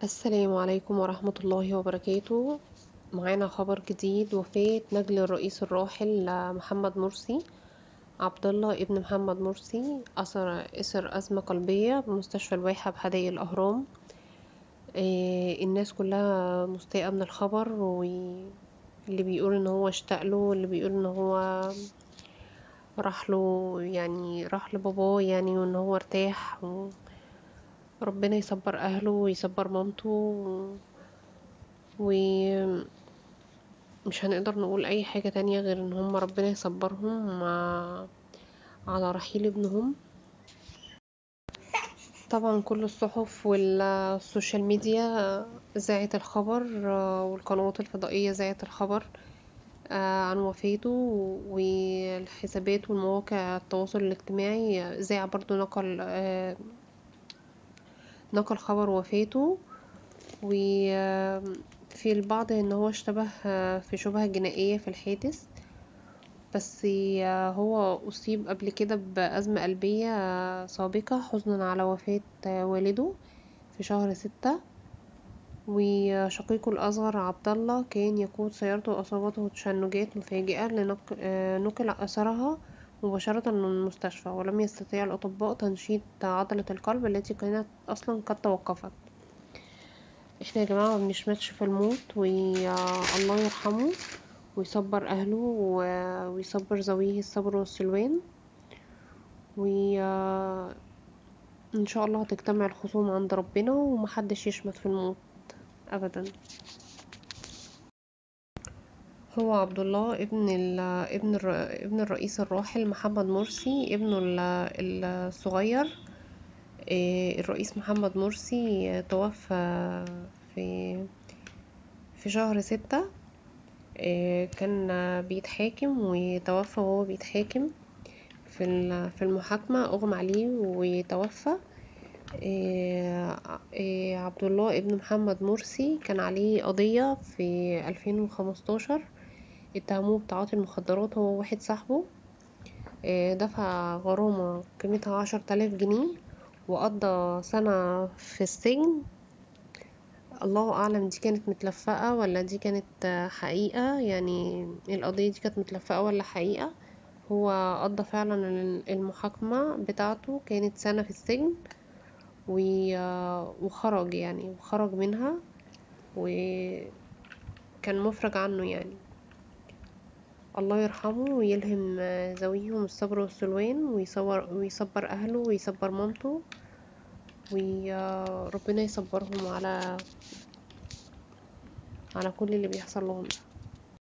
السلام عليكم ورحمة الله وبركاته معانا خبر جديد وفاة نجل الرئيس الراحل محمد مرسي عبد الله ابن محمد مرسي أثر أثر أزمة قلبية بمستشفى الواحة بحدائق الأهرام الناس كلها مستاءة من الخبر واللي بيقول ان هو اشتاقله واللي بيقول ان هو راحله يعني راح لباباه يعني وان هو ارتاح ربنا يصبر اهله ويصبر مامته و مش هنقدر نقول اي حاجة تانية غير ان هما ربنا يصبرهم على رحيل ابنهم طبعا كل الصحف والسوشيال ميديا ذاعت الخبر والقنوات الفضائية ذاعت الخبر عن وفاته والحسابات والمواقع التواصل الاجتماعي ذاع برضو نقل نقل خبر وفاته وفي البعض ان هو اشتبه في شبهة جنائية في الحادث بس هو أصيب قبل كده بأزمة قلبية سابقة حزنا على وفاة والده في شهر ستة وشقيقه الأصغر عبدالله كان يقود سيارته وأصابته تشنجات مفاجئة نقل أثرها مباشرة للمستشفى ولم يستطيع الأطباء تنشيط عضلة القلب التي كانت أصلا قد توقفت احنا يا جماعة مبنشمتش في الموت والله يرحمه ويصبر أهله ويصبر ذويه الصبر والسلوان و ان شاء الله هتجتمع الخصوم عند ربنا ومحدش يشمت في الموت أبدا هو عبد الله ابن ال ابن الر ابن الرئيس الراحل محمد مرسي ابنه الصغير الرئيس محمد مرسي توفى في في شهر ستة كان بيتحاكم وتوفى وهو بيتحاكم في في المحاكمة أغمى عليه وتوفى عبد الله ابن محمد مرسي كان عليه قضية في ألفين وخمستاشر اتهموه بتعاطي المخدرات هو وواحد صاحبه دفع غرامة قيمتها عشر تلاف جنيه وقضى سنة في السجن الله أعلم دي كانت متلفقة ولا دي كانت حقيقة يعني القضية دي كانت متلفقة ولا حقيقة هو قضى فعلا المحاكمة بتاعته كانت سنة في السجن وخرج يعني وخرج منها وكان مفرج عنه يعني الله يرحمه ويلهم ذويهم الصبر والسلوان ويصبر, ويصبر أهله ويصبر مامته وربنا يصبرهم على على كل اللي بيحصل لهم ده